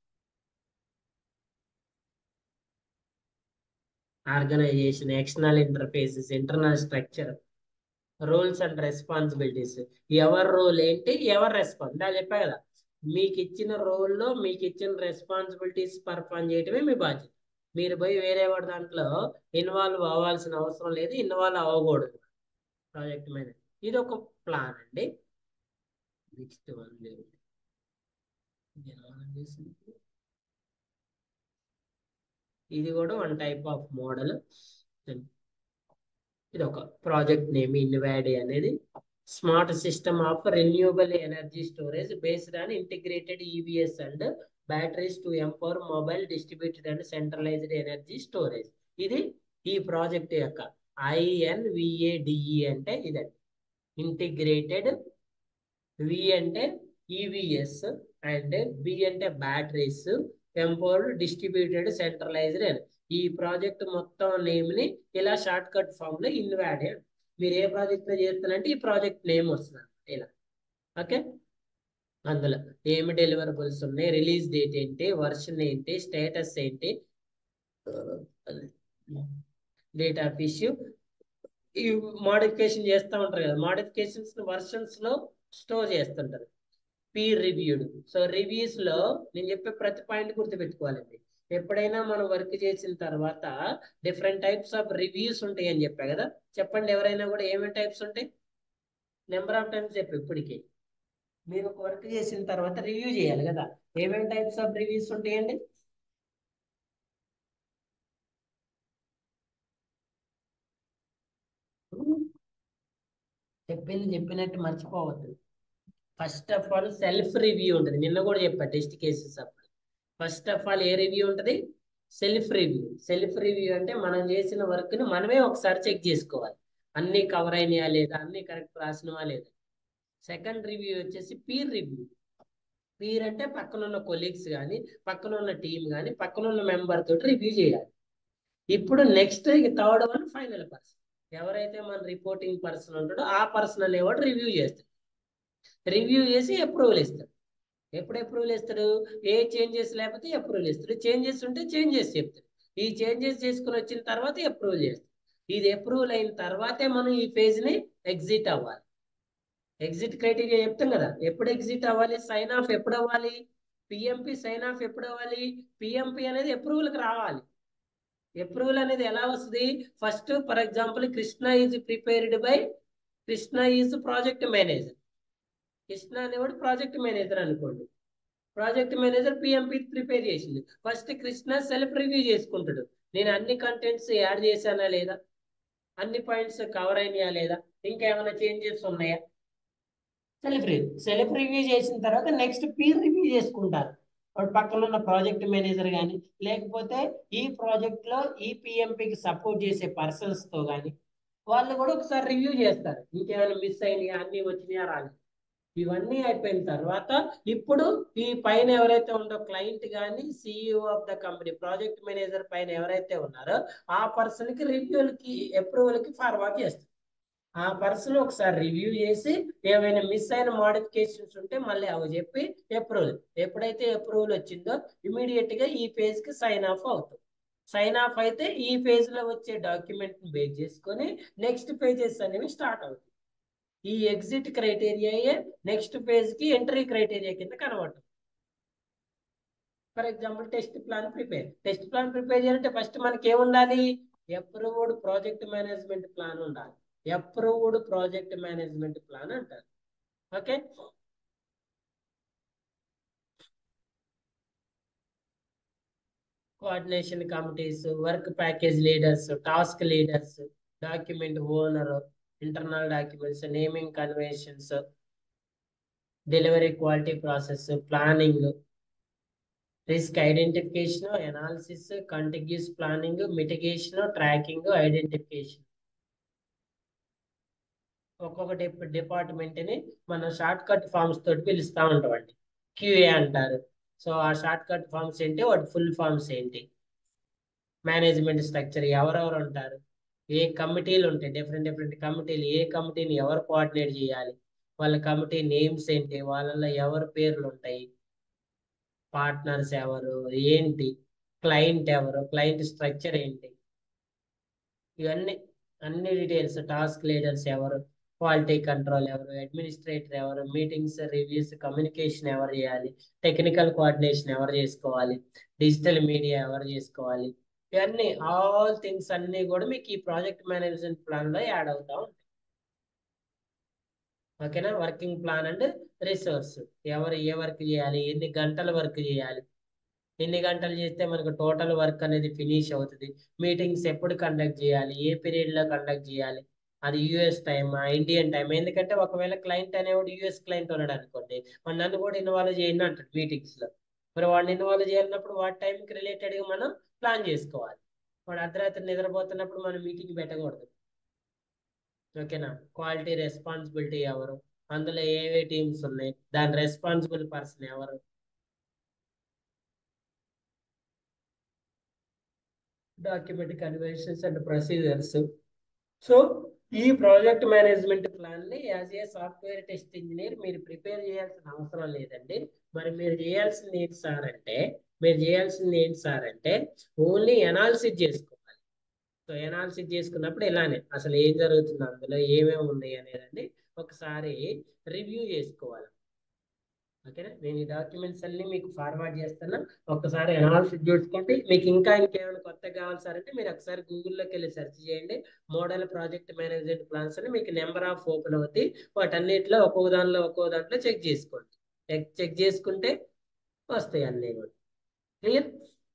organization external interfaces internal structure roles and responsibilities ఎవరి రోల్ ఏంటి ఎవరి రెస్పాన్స్ ఇందా చెప్పా కదా మీకు ఇచ్చిన రోల్లో మీకు ఇచ్చిన రెస్పాన్సిబిలిటీస్ పర్ఫామ్ చేయటమే మీ బాధ్యత మీరు పోయి వేరే వాడి దాంట్లో ఇన్వాల్వ్ అవ్వాల్సిన అవసరం లేదు ఇన్వాల్వ్ అవ్వకూడదు ప్రాజెక్ట్ మీద ఇది ఒక ప్లాన్ అండి నెక్స్ట్ వన్ ఇది కూడా వన్ టైప్ ఆఫ్ మోడల్ ఇది ఒక ప్రాజెక్ట్ నేమ్ ఇన్వాడి అనేది smart system of renewable energy storage based on integrated EVs and batteries to empower mobile distributed and centralized energy storage ఇది ఈ ప్రాజెక్ట్ యొక్క ఐఎన్విఏడిఈ అంటే ఇదండి ఇంటిగ్రేటెడ్ వి అంటే ఈవీఎస్ అండ్ బి అంటే బ్యాటరీస్ ఎంపవర్డ్ డిస్ట్రిబ్యూటెడ్ సెంట్రలైజ్డ్ ఈ ప్రాజెక్ట్ మొత్తం name ని ఇలా షార్ట్ కట్ ఫామ్ లో ఇన్వాడే మీరు ఏ ప్రాజెక్ట్ లో చేస్తారంటే ఈ ప్రాజెక్ట్ నేమ్ వస్తుంది ఇలా ఓకే అందులో ఏమి డెలివరబుల్స్ ఉన్నాయి రిలీజ్ డేట్ ఏంటి వర్షన్ ఏంటి స్టేటస్ ఏంటి డేట్ ఆఫ్ ఇష్యూ ఈ మోడిఫికేషన్ చేస్తూ ఉంటారు కదా మోడిఫికేషన్స్ వర్షన్స్ లో స్టోర్ చేస్తుంటారు పీర్ రివ్యూడ్ సో రివ్యూస్ లో నేను చెప్పే ప్రతి పాయింట్ గుర్తుపెట్టుకోవాలండి ఎప్పుడైనా మనం వర్క్ చేసిన తర్వాత డిఫరెంట్ టైప్స్ ఆఫ్ రివ్యూస్ ఉంటాయి అని చెప్పా కదా చెప్పండి ఎవరైనా కూడా ఏమేమి టైప్స్ ఉంటాయి నెంబర్ ఆఫ్ టైమ్స్ చెప్పు ఇప్పటికి మీరు ఒక వర్క్ చేసిన తర్వాత రివ్యూ చేయాలి కదా ఏమేమి టైప్స్ ఆఫ్ రివ్యూస్ ఉంటాయండి చెప్పింది చెప్పినట్టు మర్చిపోవద్దు first of all self review ఉంటుంది నిన్న కూడా చెప్పా టెస్ట్ కేసెస్ అప్పుడు first of all a review ఉంటుంది సెల్ఫ్ రివ్యూ సెల్ఫ్ రివ్యూ అంటే మనం చేసిన వర్క్ ని మనమే ఒకసారి చెక్ చేసుకోవాలి అన్ని కవర్ అయినాయా లేదా అన్ని కరెక్ట్ రాసినవా లేదా సెకండ్ రివ్యూ వచ్చేసి పీర్ రివ్యూ పీర్ అంటే పక్కన ఉన్న కొలీగ్స్ కానీ పక్కన ఉన్న టీం కానీ పక్కన ఉన్న మెంబర్ తోటి రివ్యూ చేయాలి ఇప్పుడు next third one final person ఎవరైతే మన రిపోర్టింగ్ పర్సన్ ఉంటాడో ఆ పర్సన్ అనేవాడు రివ్యూ చేస్తాడు రివ్యూ చేసి అప్రూవల్ ఇస్తాడు ఎప్పుడు అప్రూవల్ ఇస్తాడు ఏ చేంజెస్ లేకపోతే అప్రూవల్ ఇస్తాడు చేంజెస్ ఉంటే చేంజెస్ చెప్తాడు ఈ చేంజెస్ చేసుకుని వచ్చిన తర్వాత అప్రూవల్ చేస్తాడు ఇది అప్రూవల్ అయిన తర్వాతే మనం ఈ ఫేజ్ ని ఎగ్జిట్ అవ్వాలి ఎగ్జిట్ క్రైటీరియా చెప్తాం కదా ఎప్పుడు ఎగ్జిట్ అవ్వాలి సైన్ ఆఫ్ ఎప్పుడు అవ్వాలి పిఎంపి సైన్ ఆఫ్ ఎప్పుడు అవ్వాలి పిఎంపి అనేది అప్రూవల్కి రావాలి అప్రూవల్ అనేది ఎలా వస్తుంది first for example Krishna is prepared by Krishna is project manager Krishna అనేవాడు ప్రాజెక్ట్ మేనేజర్ అనుకోండి ప్రాజెక్ట్ మేనేజర్ పిఎంపి ప్రిపేర్ చేసింది ఫస్ట్ కృష్ణ సెల్ఫ్ రివ్యూ చేసుకుంటాడు నేను అన్ని కంటెంట్స్ యాడ్ చేశానా లేదా అన్ని పాయింట్స్ కవర్ అయినాయా లేదా ఇంకేమైనా చేంజెస్ ఉన్నాయా సెల్ఫ్ రివ్యూ సెల్ఫ్ రివ్యూ చేసిన తర్వాత నెక్స్ట్ పీర్ రివ్యూ చేసుకుంటారు వాడు పక్కన ఉన్న ప్రాజెక్ట్ మేనేజర్ కానీ లేకపోతే ఈ ప్రాజెక్ట్ లో ఈ పిఎంపికి సపోర్ట్ చేసే పర్సన్స్ తో కానీ వాళ్ళు కూడా ఒకసారి రివ్యూ చేస్తారు ఇంకేమైనా మిస్ అయినాయా అన్ని వచ్చినాయా రాలేదు ఇవన్నీ అయిపోయిన తర్వాత ఇప్పుడు ఈ పైన ఎవరైతే ఉందో క్లయింట్ కానీ CEO of the company project manager పైన ఎవరైతే ఉన్నారో ఆ పర్సన్ కి రివ్యూలకి అప్రూవల్ కి ఫార్వర్డ్ చేస్తారు ఆ పర్సన్ ఒకసారి రివ్యూ చేసి ఏమైనా మిస్ అయిన మోడిఫికేషన్స్ ఉంటే మళ్ళీ అవి చెప్పి అప్రూవల్ ఎప్పుడైతే అప్రూవల్ వచ్చిందో ఇమీడియట్ గా ఈ ఫేజ్ కి సైన్ ఆఫ్ అవుతుంది సైన్ ఆఫ్ అయితే ఈ ఫేజ్ లో వచ్చే డాక్యుమెంట్ ని బేస్ చేసుకొని నెక్స్ట్ పేజెస్ అనేవి స్టార్ట్ అవుతాయి ఈ ఎగ్జిట్ క్రైటీరియాయే నెక్స్ట్ ఫేజ్ కి ఎంట్రీ క్రైటీరియా కింద కనబడుతుంది for example test plan prepare test plan prepare చేయాలంటే ఫస్ట్ మనకి ఏముండాలి అప్రూవ్డ్ ప్రాజెక్ట్ మేనేజ్మెంట్ ప్లాన్ ఉండాలి అప్రూవ్డ్ ప్రాజెక్ట్ మేనేజ్మెంట్ ప్లాన్ అంటారు okay coordination committees work package leaders task leaders document owner internal documents naming conventions delivery quality process planning risk identification analysis contiguous planning mitigation tracking identification ఒక్కొక్క department ని మనం short cut forms తోటి పిలుస్తూ ఉంటామండి QA అంటారు so ఆ short cut forms ఏంటి వాటి ఫుల్ ఫామ్స్ ఏంటి మేనేజ్మెంట్ స్ట్రక్చర్ ఎవరెవరు ఉంటారు ఏ కమిటీలు ఉంటాయి డిఫరెంట్ డిఫరెంట్ కమిటీలు ఏ కమిటీని ఎవరు కోఆర్డినేట్ చేయాలి వాళ్ళ కమిటీ నేమ్స్ ఏంటి వాళ్ళలో ఎవరి పేర్లు ఉంటాయి పార్ట్నర్స్ ఎవరు ఏంటి క్లయింట్ ఎవరు క్లయింట్ స్ట్రక్చర్ ఏంటి ఇవన్నీ అన్ని డీటెయిల్స్ టాస్క్ లీడర్స్ ఎవరు క్వాలిటీ కంట్రోల్ ఎవరు అడ్మినిస్ట్రేటర్ ఎవరు మీటింగ్స్ రివ్యూస్ కమ్యూనికేషన్ ఎవరు చేయాలి టెక్నికల్ కోఆర్డినేషన్ ఎవరు చేసుకోవాలి డిజిటల్ మీడియా ఎవరు చేసుకోవాలి ఇవన్నీ ఆల్ థింగ్స్ అన్ని కూడా మీకు ఈ ప్రాజెక్ట్ మేనేజ్మెంట్ ప్లాన్ లో యాడ్ అవుతా ఉంటాయి ఓకేనా వర్కింగ్ ప్లాన్ అండ్ రిసోర్స్ ఎవరు ఏ వర్క్ చేయాలి ఎన్ని గంటల వర్క్ చేయాలి ఎన్ని గంటలు చేస్తే మనకు టోటల్ వర్క్ అనేది ఫినిష్ అవుతుంది మీటింగ్స్ ఎప్పుడు కండక్ట్ చేయాలి ఏ పీరియడ్ లో కండక్ట్ చేయాలి అది యుఎస్ టైమ్ ఇండియన్ టైం ఎందుకంటే ఒకవేళ క్లయింట్ అనేవాడు యుఎస్ క్లయింట్ ఉన్నాడు అనుకోండి మరి నన్ను కూడా ఇన్వాల్వ్ చేయండి అంటాడు మీటింగ్స్ లో మరి వాడిని ఇన్వాల్వ్ చేయాలన్నప్పుడు వాడి టైంకి రిలేటెడ్ గా మనం ప్లాన్ చేసుకోవాలి వాడు అర్ధరాత్రి నిద్రపోతున్నప్పుడు మనం మీటింగ్ పెట్టకూడదు ఓకేనా క్వాలిటీ రెస్పాన్సిబిలిటీ ఎవరు అందులో ఏవే టీమ్స్ ఉన్నాయి దాని రెస్పాన్సిబుల్ పర్సన్ ఎవరు document conventions and procedures so ఈ ప్రాజెక్ట్ మేనేజ్మెంట్ ప్లాన్ ని as a software test engineer మీరు ప్రిపేర్ చేయాల్సిన అవసరం లేదండి మరి మీరు చేయాల్సింది ఏంటి సార్ అంటే మీరు చేయాల్సింది ఏంటి సార్ అంటే ఓన్లీ ఎనాలిసిస్ చేసుకోవాలి సో ఎనాలిసిస్ చేసుకున్నప్పుడు ఇలానే అసలు ఏం జరుగుతుంది అందులో ఏమేమి ఉన్నాయి అనేదండి ఒకసారి రివ్యూ చేసుకోవాలి ఓకేనా నేను ఈ డాక్యుమెంట్స్ అన్ని మీకు ఫార్వర్డ్ చేస్తాను ఒక్కసారి అనాలిసిస్ చేసుకోండి మీకు ఇంకా ఇంకేమైనా కొత్త కావాలి సార్ అంటే మీరు ఒకసారి గూగుల్లోకి వెళ్ళి సెర్చ్ చేయండి మోడల్ ప్రాజెక్ట్ మేనేజ్మెంట్ ప్లాన్స్ అని మీకు నెంబర్ ఆఫ్ ఓపెన్ అవుతాయి వాటన్నిటిలో ఒక్కొక్క దానిలో ఒక్కొక్క దాంట్లో చెక్ చేసుకోండి చెక్ చెక్ చేసుకుంటే వస్తాయి అన్నీ కూడా clear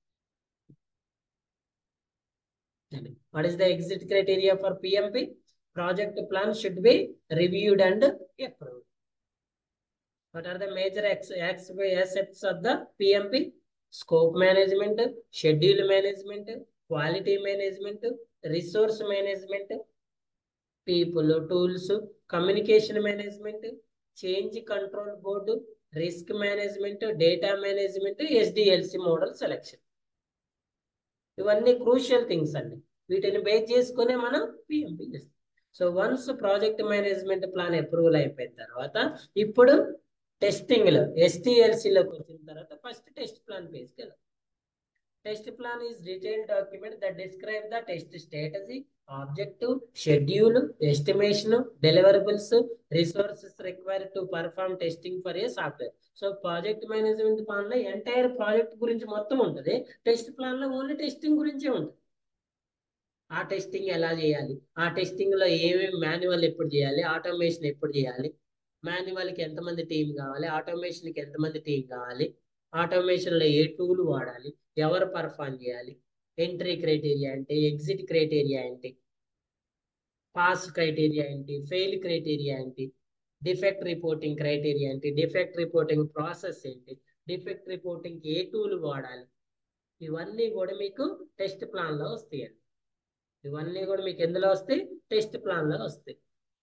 what is the exit criteria for PMP project plan should be reviewed and approved What are the major aspects of the PMP? Scope management, schedule management, quality management, resource management, people tools communication management change control board risk management data management SDLC model selection ఇవన్నీ crucial things అండి వీటిని base చేసుకునే మనం PMP చేస్తాం so once project management plan approval అయిపోయిన తర్వాత ఇప్పుడు testing లో STLC లోకి వచ్చిన తర్వాత ఫస్ట్ టెస్ట్ ప్లాన్ పేజ్కి వెళ్ళాం test plan is detail document that describe the test strategy objective schedule estimation deliverables resources required to perform testing for a software so project management plan లో entire project గురించి మొత్తం ఉంటుంది test plan లో only testing గురించే ఉంటుంది ఆ testing ఎలా చేయాలి ఆ టెస్టింగ్ లో ఏమేమి మాన్యువల్ ఎప్పుడు చేయాలి ఆటోమేషన్ ఎప్పుడు చేయాలి మాన్యువల్ కి ఎంతమంది టీం కావాలి ఆటోమేషన్ కి ఎంతమంది టీం కావాలి ఆటోమేషన్ లో ఏ టూల్ వాడాలి ఎవరు పర్ఫామ్ చేయాలి ఎంట్రీ క్రైటీరియా ఏంటి ఎగ్జిట్ క్రైటీరియా ఏంటి పాస్ క్రైటీరియా ఏంటి ఫెయిల్ క్రైటీరియా ఏంటి డిఫెక్ట్ రిపోర్టింగ్ క్రైటీరియా ఏంటి డిఫెక్ట్ రిపోర్టింగ్ ప్రాసెస్ ఏంటి డిఫెక్ట్ రిపోర్టింగ్ ఏ టూల్ వాడాలి ఇవన్నీ కూడా మీకు టెస్ట్ ప్లాన్ లో వస్తాయండి ఇవన్నీ కూడా మీకు ఎందులో వస్తాయి టెస్ట్ ప్లాన్ లో వస్తాయి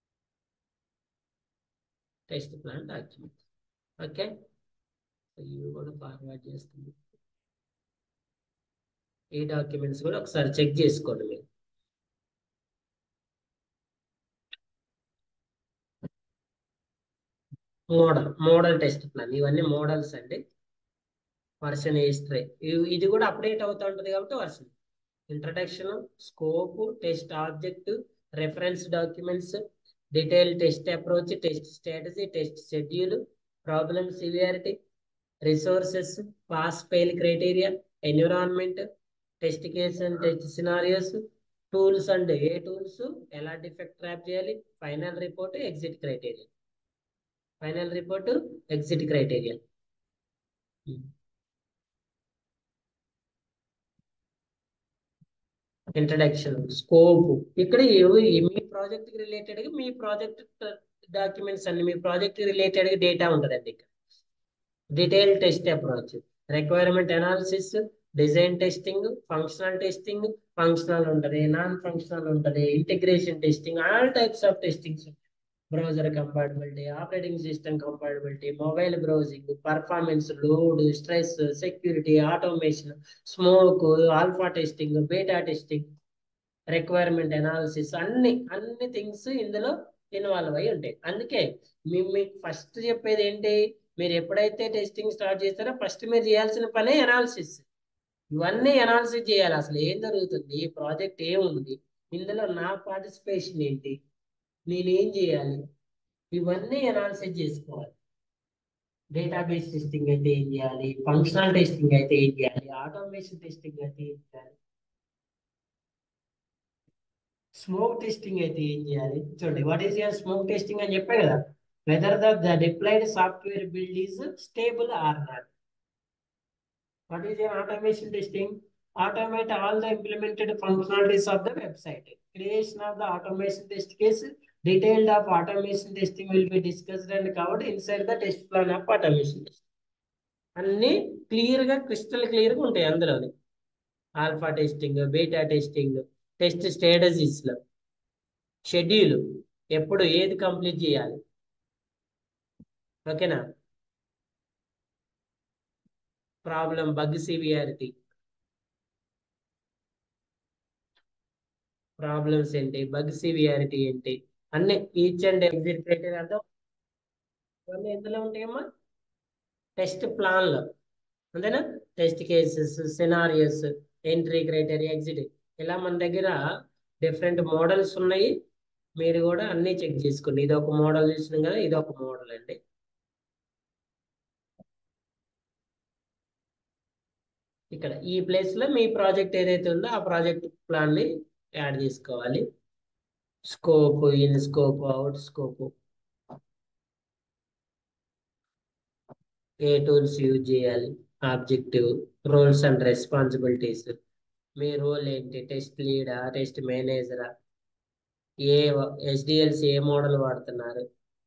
టెస్ట్ ప్లాన్ డాక్యుమెంట్ ఓకే ఇవి కూడా ఫార్వర్డ్ చేస్తుంది ఈ డాక్యుమెంట్స్ కూడా ఒకసారి చెక్ చేసుకోండి మీరు మోడల్ మోడల్ టెస్ట్ ప్లాన్ ఇవన్నీ మోడల్స్ అండి వర్షన్ హిస్టరీ ఇది కూడా అప్డేట్ అవుతూ ఉంటుంది కాబట్టి version introduction scope test object reference documents detail test approach test strategy test schedule problem severity resources pass fail criteria environment test case and test scenarios tools and ఏ tools ఎలా defect trap చేయాలి final report exit criteria final report exit criteria introduction scope ఇక్కడ ఏవి మీ project related గా మీ project documents అన్ని మీ project related గా data ఉంటుందండి ఇక్కడ detail test approach requirement analysis design testing functional testing functional ఉంటది నాన్ ఫంక్షనల్ ఉంటది integration testing all types of testings browser compatibility operating system compatibility mobile browsing performance load stress security automation smoke alpha testing beta testing requirement analysis అన్ని అన్ని things ఇందులో involve అయి ఉంటాయి అందుకే మేము మీకు ఫస్ట్ చెప్పేది ఏంటి మీరు ఎప్పుడైతే టెస్టింగ్ స్టార్ట్ చేస్తారో ఫస్ట్ మీరు చేయాల్సిన పనే అనాలిసిస్ ఇవన్నీ అనాలిసిస్ చేయాలి అసలు ఏం జరుగుతుంది ఈ ప్రాజెక్ట్ ఏముంది ఇందులో నా పార్టిసిపేషన్ ఏంటి నేనేం చేయాలి ఇవన్నీ అనాలిసిస్ చేసుకోవాలి డేటాబేస్ టెస్టింగ్ అయితే ఏం చేయాలి ఫంక్షనల్ టెస్టింగ్ అయితే ఏం చేయాలి ఆటోమేషన్ టెస్టింగ్ అయితే ఏం చేయాలి స్మోక్ టెస్టింగ్ అయితే ఏం చేయాలి చూడండి what is your smoke testing అని చెప్పే కదా whether the deployed software build is stable or not what is your automation testing automate all the implemented functionalities of the website. Creation of the automation test case, detailed of automation testing will be discussed and covered inside the test plan of automation test. అన్ని clear గా crystal clear గా ఉంటాయి అందులోని alpha testing beta testing test strategies లో schedule ఎప్పుడు ఏది complete చేయాలి ఓకేనా ప్రాబ్లం బగ్ సివియారిటీ ప్రాబ్లమ్స్ ఏంటి బగ్ సివియారిటీ ఏంటి అన్ని ఈచ్ అండ్ ఎగ్జిట్ క్రైటీరియా అంటే ఇవన్నీ ఎందులో ఉంటాయమ్మా టెస్ట్ ప్లాన్ లో అంతేనా test cases scenarios entry criteria exit ఇలా మన దగ్గర డిఫరెంట్ మోడల్స్ ఉన్నాయి మీరు కూడా అన్ని చెక్ చేసుకోండి ఇది ఒక మోడల్ చూసినాం కదా ఇది ఒక మోడల్ అండి ఇక్కడ ఈ ప్లేస్ లో మీ ప్రాజెక్ట్ ఏదైతే ఉందో ఆ ప్రాజెక్ట్ ప్లాన్ ని యాడ్ చేసుకోవాలి scope in scope out scope ఏ టూల్స్ యూజ్ చేయాలి ఆబ్జెక్టివ్ రోల్స్ అండ్ రెస్పాన్సిబిలిటీస్ మీ రోల్ ఏంటి టెస్ట్ లీడా టెస్ట్ మేనేజరా ఏ ఎస్డిఎల్సి ఏ మోడల్ వాడుతున్నారు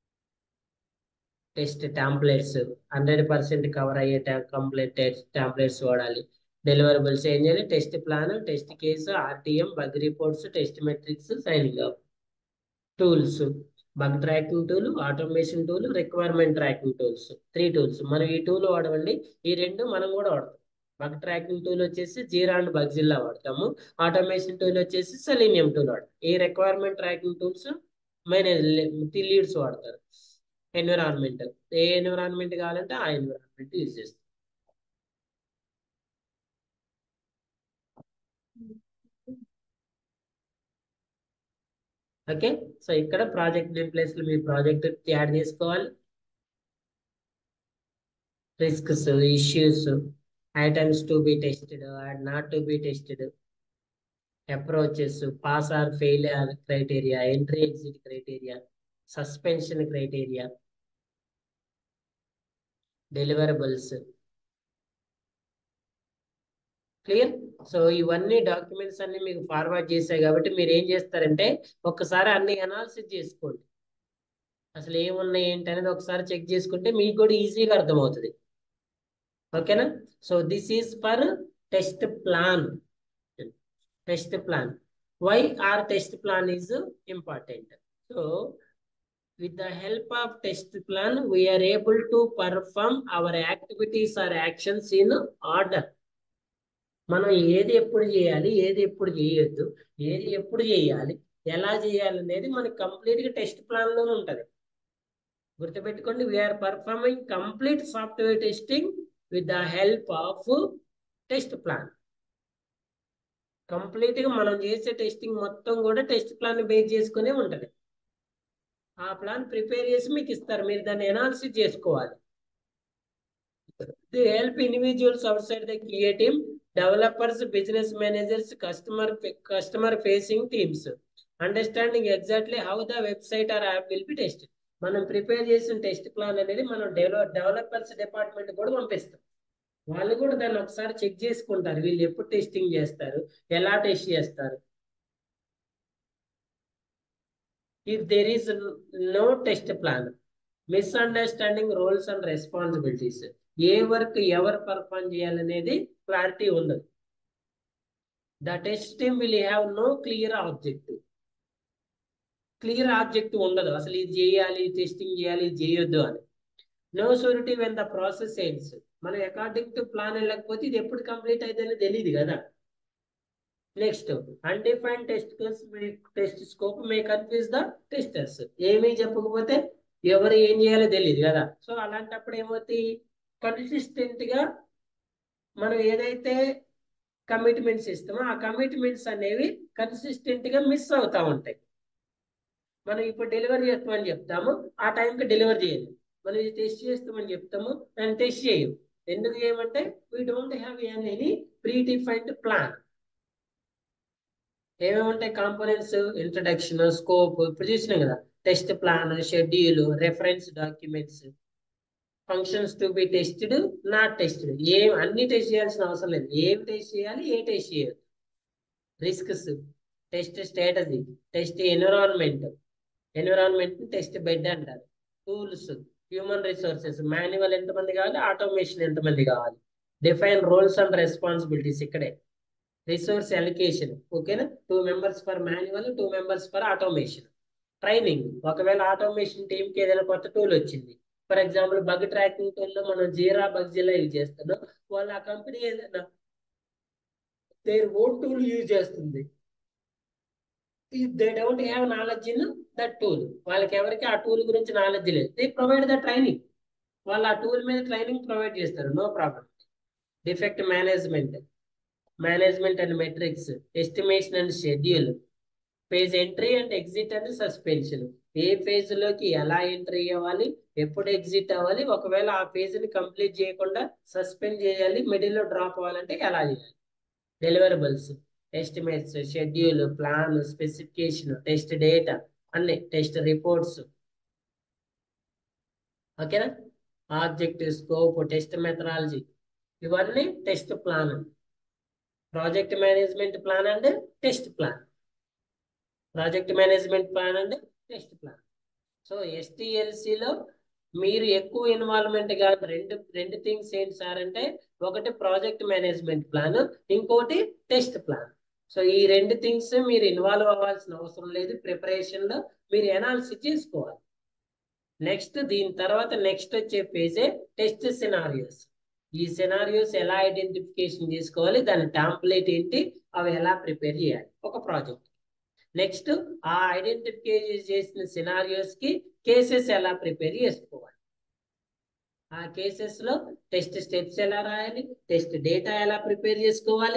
test templates hundred percent cover అయ్యే కంప్లీట్ టెస్ట్ టాంప్లెట్స్ వాడాలి డెలివరబుల్స్ ఏం చేయాలి test plan test case RTM bug reports test metrics signing up tools bug tracking tool automation tool requirement tracking tools three tools మనం ఈ tool వాడమండి ఈ రెండు మనం కూడా వాడతాం బగ్ ట్రాకింగ్ టూల్ వచ్చేసి జీరా అండ్ బగ్జిల్లా వాడతాము ఆటోమేషన్ టూల్ వచ్చేసి సెలీనియం టూల్ వాడతాం ఈ requirement tracking tools manage leads వాడతారు ఎన్విరాన్మెంట్ ఏ ఎన్విరాన్మెంట్ కావాలంటే ఆ ఎన్విరాన్మెంట్ యూజ్ చేస్తాం ఓకే సో ఇక్కడ ప్రాజెక్ట్ నేమ్ ప్లేస్ లో మీ ప్రాజెక్ట్ యాడ్ చేసుకోవాలి risks issues items to be tested and not to be tested approaches pass or fail criteria entry exit criteria suspension criteria deliverables clear so ఇవన్నీ documents అన్ని మీకు forward చేశాయి కాబట్టి మీరు ఏం చేస్తారంటే ఒక్కసారి అన్ని అనాలిసిస్ చేసుకోండి అసలు ఏమున్నాయి ఏంటి అనేది ఒకసారి చెక్ చేసుకుంటే మీకు కూడా ఈజీగా అర్థమవుతుంది ఓకేనా so this is for test plan test plan why are test plan is important so with the help of test plan we are able to perform our activities or actions in order మనం ఏది ఎప్పుడు చేయాలి ఏది ఎప్పుడు చేయొద్దు ఏది ఎప్పుడు చేయాలి ఎలా చేయాలి అనేది మనకి కంప్లీట్ గా టెస్ట్ ప్లాన్ లోనే ఉంటది గుర్తుపెట్టుకోండి we are performing complete software testing with the help of test plan complete గా మనం చేసే టెస్టింగ్ మొత్తం కూడా టెస్ట్ ప్లాన్ బేస్ చేసుకునే ఉంటది ఆ ప్లాన్ ప్రిపేర్ చేసి మీకు ఇస్తారు మీరు దాన్ని ఎనాలిసిస్ చేసుకోవాలి the help individuals outside the creative developers business managers customer customer facing teams understanding exactly how the website or app will be test మనం ప్రిపేర్ చేసిన టెస్ట్ ప్లాన్ అనేది మనం డెవలప్ డెవలపర్స్ డిపార్ట్మెంట్ కూడా పంపిస్తాం వాళ్ళు కూడా దాన్ని ఒకసారి చెక్ చేసుకుంటారు వీళ్ళు ఎప్పుడు టెస్టింగ్ చేస్తారు ఎలా టెస్ట్ చేస్తారు if there is no test plan misunderstanding roles and responsibilities ఏ వర్క్ ఎవరు పర్ఫామ్ చేయాలనేది క్లారిటీ ఉండదు the test team will have no clear objective clear objective ఉండదు అసలు ఇది చేయాలి టెస్టింగ్ చేయాలి ఇది చేయొద్దు అని no surety when the process ends మనం అకార్డింగ్ టు ప్లాన్ వెళ్ళకపోతే ఇది ఎప్పుడు కంప్లీట్ అవుతుందో తెలియదు కదా next undefined test test scope may confuse the testers ఏమీ చెప్పకపోతే ఎవరు ఏం చేయాలో తెలియదు కదా సో అలాంటప్పుడు ఏమవుతాయి కన్సిస్టెంట్ గా మనం ఏదైతే కమిట్మెంట్స్ ఇస్తామో ఆ కమిట్మెంట్స్ అనేవి కన్సిస్టెంట్ గా మిస్ అవుతా ఉంటాయి మనం ఇప్పుడు డెలివరీ చేస్తామని చెప్తాము ఆ టైంకి డెలివరీ చేయాలి మనం ఇది టెస్ట్ చేస్తామని చెప్తాము దాన్ని టెస్ట్ చేయము ఎందుకు చేయమంటే we don't have any predefined plan ఏమేమి ఉంటాయి కాంపోనెంట్స్ ఇంట్రడక్షన్ స్కోప్ ఇప్పుడు చూసినాం కదా test plan schedule reference documents functions to be tested not tested ఏం అన్ని టెస్ట్ చేయాల్సిన అవసరం లేదు ఏం టెస్ట్ చేయాలి ఏ టెస్ట్ చేయాలి risks test strategy test environment environment test bed అంటారు టూల్స్ హ్యూమన్ రిసోర్సెస్ మాన్యువల్ ఎంతమంది కావాలి ఆటోమేషన్ ఎంతమంది కావాలి డిఫైన్ రోల్స్ అండ్ రెస్పాన్సిబిలిటీస్ ఇక్కడే రిసోర్స్ అలికేషన్ ఓకేనా two members for manual two members for automation training ఒకవేళ ఆటోమేషన్ టీంకి ఏదైనా కొత్త టూల్ వచ్చింది for example bug tracking tool లో మనం జీరా బగ్జిలా యూజ్ చేస్తున్నాం వాళ్ళు ఆ కంపెనీ ఏదైనా దేర్ ఓన్ టూల్ యూజ్ చేస్తుంది they don't have knowledge in that tool వాళ్ళకి ఎవరికి ఆ టూల్ గురించి నాలెడ్జ్ లేదు దే ప్రొవైడ్ ద ట్రైనింగ్ వాళ్ళు ఆ టూల్ మీద ట్రైనింగ్ ప్రొవైడ్ చేస్తారు no problem defect management management and metrics estimation and schedule phase entry and exit and suspension ఏ ఫేజ్ లోకి ఎలా ఎంట్రీ అవ్వాలి ఎప్పుడు ఎగ్జిట్ అవ్వాలి ఒకవేళ ఆ ఫేజ్ ని కంప్లీట్ చేయకుండా సస్పెండ్ చేయాలి మిడిల్ లో డ్రాప్ అవ్వాలంటే ఎలా చేయాలి deliverables estimates schedule plan specification test data అన్ని టెస్ట్ రిపోర్ట్స్ ఓకేనా ఆబ్జెక్టివ్ స్కోప్ టెస్ట్ మెథడాలజీ ఇవన్నీ test plan project management plan and test plan project management plan and test plan so ఎస్టిఎల్సిలో మీరు ఎక్కువ ఇన్వాల్వ్మెంట్ గా రెండు రెండు థింగ్స్ ఏంటి సార్ అంటే ఒకటి ప్రాజెక్ట్ మేనేజ్మెంట్ ప్లాన్ ఇంకోటి టెస్ట్ ప్లాన్ సో ఈ రెండు థింగ్స్ మీరు ఇన్వాల్వ్ అవ్వాల్సిన అవసరం లేదు ప్రిపరేషన్ లో మీరు ఎనాలిసిస్ చేసుకోవాలి నెక్స్ట్ దీని తర్వాత నెక్స్ట్ వచ్చే పేజే టెస్ట్ సినారియోస్ ఈ సినారియోస్ ఎలా ఐడెంటిఫికేషన్ చేసుకోవాలి దాని టాంప్లెట్ ఏంటి అవి ఎలా ప్రిపేర్ చేయాలి ఒక ప్రాజెక్ట్ నెక్స్ట్ ఆ ఐడెంటిఫై చేసిన సినారియోస్ కి కేసెస్ ఎలా ప్రిపేర్ చేసుకోవాలి ఆ కేసెస్ లో టెస్ట్ స్టెప్స్ ఎలా రాయాలి టెస్ట్ డేటా ఎలా ప్రిపేర్ చేసుకోవాలి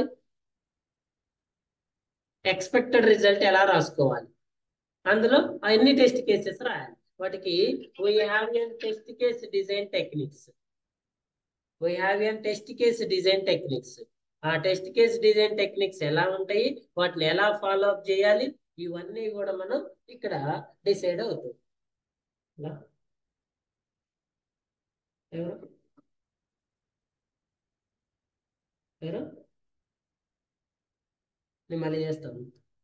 ఎక్స్పెక్టెడ్ రిజల్ట్ ఎలా రాసుకోవాలి అందులో అన్ని టెస్ట్ కేసెస్ రాయాలి వాటికి we have an test case design techniques we have an test case design techniques ఆ టెస్ట్ కేస్ డిజైన్ టెక్నిక్స్ ఎలా ఉంటాయి వాటిని ఎలా ఫాలో అప్ చేయాలి ఇవన్నీ కూడా మనం ఇక్కడ డిసైడ్ అవుతుంది ఇలా. ఎవరు ఎవరు నేను మళ్ళీ చేస్తాను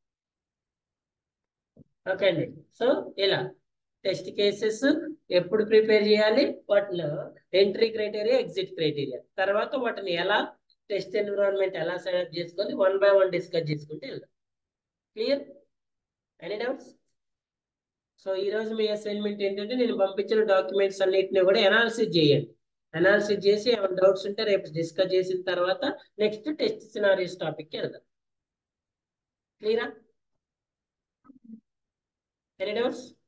ఓకే అండి సో ఇలా టెస్ట్ కేసెస్ ఎప్పుడు ప్రిపేర్ చేయాలి వాటిలో ఎంట్రీ క్రైటీరియా ఎగ్జిట్ క్రైటీరియా తర్వాత వాటిని ఎలా టెస్ట్ ఎన్విరాన్మెంట్ ఎలా సెటప్ చేసుకోవాలి వన్ బై వన్ డిస్కస్ చేసుకుంటే వెళ్దాం క్లియర్ ఎనీ డౌట్స్ సో ఈ రోజు మీ అసైన్మెంట్ ఏంటంటే నేను పంపించిన డాక్యుమెంట్స్ అన్నిటిని కూడా ఎనాలిసిస్ చేయండి అనాలిసిస్ చేసి ఏమైనా డౌట్స్ ఉంటే రేపు డిస్కస్ చేసిన తర్వాత నెక్స్ట్ టెస్ట్ సినారీస్ టాపిక్కి వెళ్దాం క్లియరా ఎనీ డౌట్స్